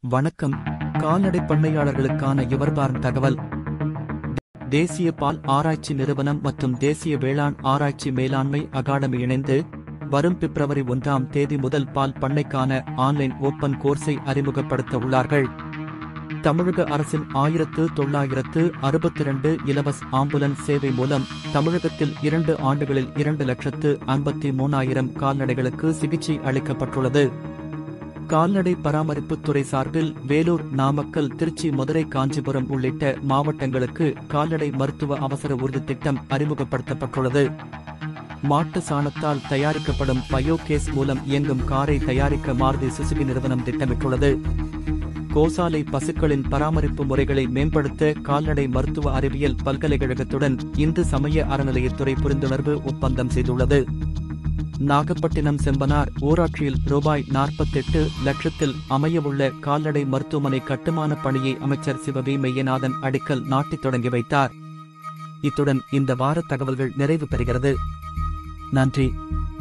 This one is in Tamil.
வணக்கம் கால்நடை பண்ணையாளர்களுக்கான யுவர்பார்ன் தகவல் தேசிய பால் ஆராய்ச்சி நிறுவனம் மற்றும் தேசிய வேளாண் ஆராய்ச்சி மேலாண்மை அகாடமி இணைந்து வரும் பிப்ரவரி ஒன்றாம் தேதி முதல் பால் பண்ணைக்கான ஆன்லைன் ஓப்பன் கோர்ஸை அறிமுகப்படுத்த உள்ளார்கள் தமிழக அரசின் ஆயிரத்து தொள்ளாயிரத்து அறுபத்தி இரண்டு இலவச ஆம்புலன்ஸ் சேவை மூலம் தமிழகத்தில் இரண்டு ஆண்டுகளில் இரண்டு லட்சத்து ஐம்பத்தி மூணாயிரம் கால்நடைகளுக்கு சிகிச்சை அளிக்கப்பட்டுள்ளது கால்நடை பராமரிப்புத் துறை சார்பில் வேலூர் நாமக்கல் திருச்சி மதுரை காஞ்சிபுரம் உள்ளிட்ட மாவட்டங்களுக்கு கால்நடை மருத்துவ அவசர உறுதி திட்டம் அறிமுகப்படுத்தப்பட்டுள்ளது மாட்டு சாணத்தால் தயாரிக்கப்படும் பயோகேஸ் மூலம் இயங்கும் காரை தயாரிக்க மாருதி சுசுகி நிறுவனம் திட்டமிட்டுள்ளது கோசாலை பசுக்களின் பராமரிப்பு முறைகளை மேம்படுத்த கால்நடை மருத்துவ அறிவியல் பல்கலைக்கழகத்துடன் இந்து சமய அறநிலையத்துறை புரிந்துணர்வு ஒப்பந்தம் செய்துள்ளது நாகப்பட்டினம் செம்பனார் ஊராட்சியில் ரூபாய் நாற்பத்தெட்டு லட்சத்தில் அமையவுள்ள கால்நடை மருத்துவமனை கட்டுமான பணியை அமைச்சர் சிவவி மெய்யநாதன் அடிக்கல் நாட்டி தொடங்கி வைத்தார் இத்துடன் இந்த வார தகவல்கள் நிறைவு பெறுகிறது நன்றி